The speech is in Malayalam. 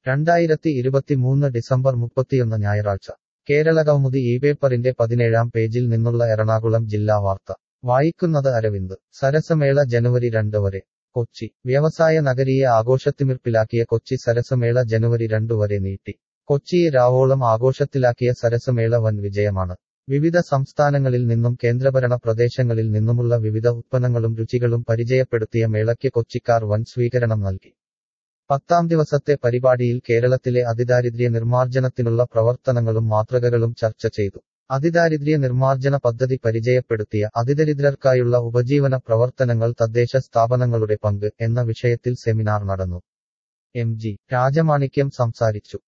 രണ്ടായിരത്തി ഇരുപത്തിമൂന്ന് ഡിസംബർ മുപ്പത്തിയൊന്ന് ഞായറാഴ്ച കേരള കൗമുദി ഈ പേപ്പറിന്റെ പതിനേഴാം പേജിൽ നിന്നുള്ള എറണാകുളം ജില്ലാ വാർത്ത വായിക്കുന്നത് അരവിന്ദ് സരസമേള ജനുവരി രണ്ട് വരെ കൊച്ചി വ്യവസായ നഗരിയെ ആഘോഷത്തിമിർപ്പിലാക്കിയ കൊച്ചി സരസമേള ജനുവരി രണ്ട് വരെ നീട്ടി കൊച്ചിയെ രാവോളം ആഘോഷത്തിലാക്കിയ സരസമേള വൻ വിജയമാണ് വിവിധ സംസ്ഥാനങ്ങളിൽ നിന്നും കേന്ദ്രഭരണ പ്രദേശങ്ങളിൽ നിന്നുമുള്ള വിവിധ ഉത്പന്നങ്ങളും രുചികളും പരിചയപ്പെടുത്തിയ മേളയ്ക്ക് കൊച്ചിക്കാർ വൻ സ്വീകരണം നൽകി പത്താം ദിവസത്തെ പരിപാടിയിൽ കേരളത്തിലെ അതിദാരിദ്ര്യ നിർമ്മാർജ്ജനത്തിനുള്ള പ്രവർത്തനങ്ങളും മാതൃകകളും ചർച്ച ചെയ്തു അതിദാരിദ്ര്യ നിർമ്മാർജ്ജന പദ്ധതി പരിചയപ്പെടുത്തിയ അതിദരിദ്രർക്കായുള്ള ഉപജീവന പ്രവർത്തനങ്ങൾ തദ്ദേശ സ്ഥാപനങ്ങളുടെ പങ്ക് എന്ന വിഷയത്തിൽ സെമിനാർ നടന്നു എം ജി രാജമാണിക്യം സംസാരിച്ചു